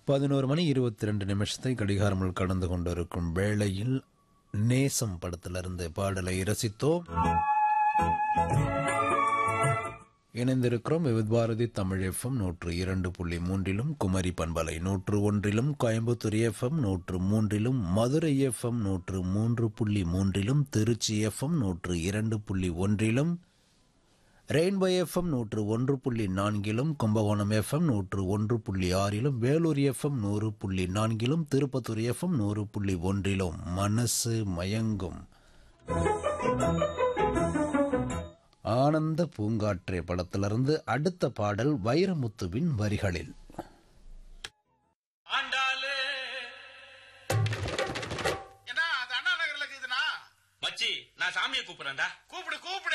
பதினோரு மணி இருபத்தி ரெண்டு நிமிஷத்தை கடிகாரமுள் கடந்து கொண்டிருக்கும் வேளையில் நேசம் படத்திலிருந்து பாடலை ரசித்தோம் இணைந்திருக்கிறோம் விவித் பாரதி தமிழ் எஃப்எம் நூற்று இரண்டு புள்ளி மூன்றிலும் குமரி பண்பலை நூற்று ஒன்றிலும் கோயம்புத்தூர் எஃப்எம் நூற்று மூன்றிலும் மதுரை எஃப்எம் நூற்று மூன்று புள்ளி மூன்றிலும் திருச்சி எஃப்எம் நூற்று இரண்டு புள்ளி ஒன்றிலும் ரெயின்போ எஃப்எம் நூற்று ஒன்று புள்ளி நான்கிலும் கும்பகோணம் எஃப்எம் நூற்று ஒன்று புள்ளி ஆறிலும் வேலூர் எஃப்எம் நூறு புள்ளி நான்கிலும் திருப்பத்தூர் எஃப்எம் நூறு புள்ளி ஒன்றிலும் மனசு மயங்கும் ஆனந்த பூங்காற்றே படத்திலிருந்து அடுத்த பாடல் வைரமுத்துவின் வரிகளில் ஆண்டாளு ஏன்னா அது அண்ணா நகர்ல இருக்குதுண்ணா மச்சி நான் சாமியை கூப்பிடுறேன்டா கூப்பிடு கூப்பிடு